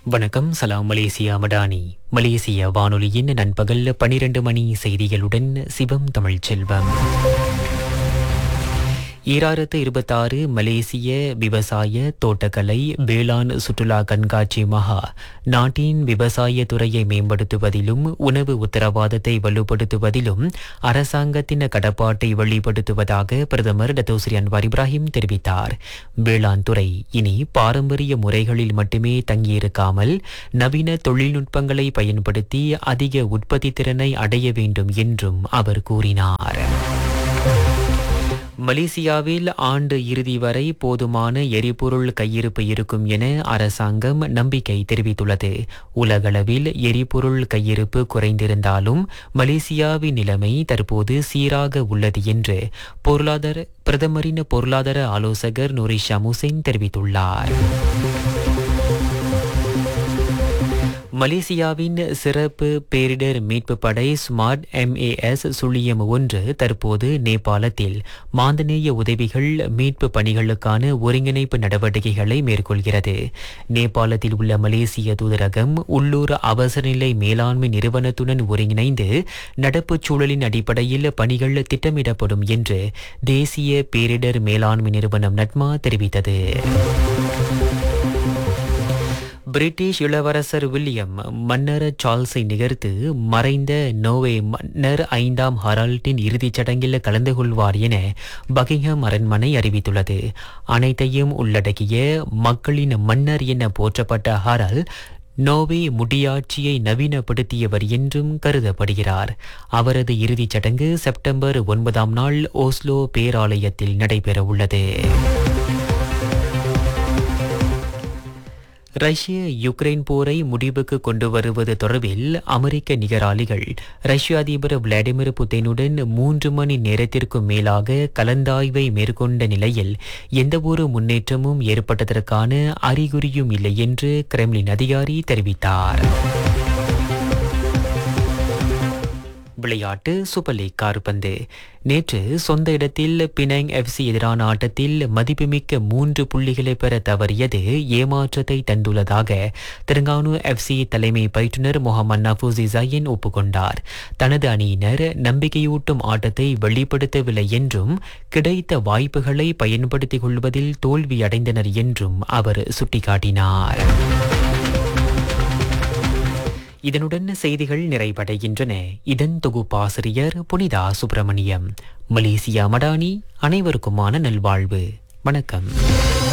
வணக்கம் சலாம் மலேசியா மடானி மலேசிய வானொலியின் நண்பகல் பனிரெண்டு மணி செய்திகளுடன் சிவம் தமிழ்ச் செல்வம் ஈராயிரத்து இருபத்தாறு மலேசிய விவசாய தோட்டக்கலை வேளாண் சுற்றுலா கண்காட்சி மகா நாட்டின் விவசாய துறையை மேம்படுத்துவதிலும் உணவு உத்தரவாதத்தை வலுப்படுத்துவதிலும் அரசாங்கத்தின் கடப்பாட்டை வெளிப்படுத்துவதாக பிரதமர் டத்தோஸ்ரீ அன்வார் இப்ராஹிம் தெரிவித்தார் வேளாண் துறை இனி பாரம்பரிய முறைகளில் மட்டுமே தங்கியிருக்காமல் நவீன தொழில்நுட்பங்களை பயன்படுத்தி அதிக உற்பத்தி திறனை அடைய வேண்டும் என்றும் அவர் கூறினார் மலேசியாவில் ஆண்டு இறுதி வரை போதுமான எரிபொருள் கையிருப்பு இருக்கும் என அரசாங்கம் நம்பிக்கை தெரிவித்துள்ளது உலகளவில் எரிபொருள் கையிருப்பு குறைந்திருந்தாலும் மலேசியாவின் நிலைமை தற்போது சீராக உள்ளது என்று பொருளாதார பிரதமரின் பொருளாதார ஆலோசகர் நூரிஷா முசைன் தெரிவித்துள்ளார் மலேசியாவின் சிறப்பு பேரிடர் மீட்பு படை ஸ்மார்ட் எம்ஏஎஸ் சுழியம் ஒன்று தற்போது நேபாளத்தில் மாந்தநேய உதவிகள் மீட்பு பணிகளுக்கான ஒருங்கிணைப்பு நடவடிக்கைகளை மேற்கொள்கிறது நேபாளத்தில் உள்ள மலேசிய தூதரகம் உள்ளூர் அவசரநிலை மேலாண்மை நிறுவனத்துடன் ஒருங்கிணைந்து நடப்புச் சூழலின் அடிப்படையில் பணிகள் திட்டமிடப்படும் என்று தேசிய பேரிடர் மேலாண்மை நிறுவனம் நட்மா தெரிவித்தது பிரிட்டிஷ் இளவரசர் வில்லியம் மன்னர் சார்ல்ஸை நிகர்த்து மறைந்த நோவே மன்னர் ஐந்தாம் ஹரால்டின் இறுதிச் சடங்கில் கலந்து கொள்வார் என பக்கிங்ஹாம் அரண்மனை அறிவித்துள்ளது அனைத்தையும் உள்ளடக்கிய மக்களின் மன்னர் என போற்றப்பட்ட ஹரால் நோவே முடியாட்சியை நவீனப்படுத்தியவர் என்றும் கருதப்படுகிறார் அவரது இறுதிச் சடங்கு செப்டம்பர் ஒன்பதாம் நாள் ஓஸ்லோ பேராலயத்தில் நடைபெறவுள்ளது ரஷ்ய யுக்ரைன் போரை முடிவுக்கு கொண்டு வருவது தொடர்பில் அமெரிக்க நிகராளிகள் ரஷ்ய அதிபர் விளாடிமிர் புட்டினுடன் மூன்று மணி நேரத்திற்கும் மேலாக கலந்தாய்வை மேற்கொண்ட நிலையில் எந்தவொரு முன்னேற்றமும் ஏற்பட்டதற்கான அறிகுறியும் இல்லை என்று கிரெம்லின் அதிகாரி தெரிவித்தார் விளையாட்டு சூப்பர் லீக் கால்பந்து நேற்று சொந்த இடத்தில் பினங் எஃப்சி எதிரான ஆட்டத்தில் மதிப்புமிக்க மூன்று புள்ளிகளை பெற தவறியது ஏமாற்றத்தை தந்துள்ளதாக தெலுங்கானு எஃப்சி தலைமை பயிற்றுனர் முகமது நஃபூசி ஜயன் ஒப்புக்கொண்டார் தனது அணியினர் நம்பிக்கையூட்டும் ஆட்டத்தை வெளிப்படுத்தவில்லை என்றும் கிடைத்த வாய்ப்புகளை பயன்படுத்திக் கொள்வதில் தோல்வியடைந்தனர் என்றும் அவர் சுட்டிக்காட்டினார் இதனுடன் செய்திகள் நிறைவடைகின்றன இதன் தொகுப்பாசிரியர் புனிதா சுப்பிரமணியம் மலேசியா மடானி அனைவருக்குமான நல்வாழ்வு வணக்கம்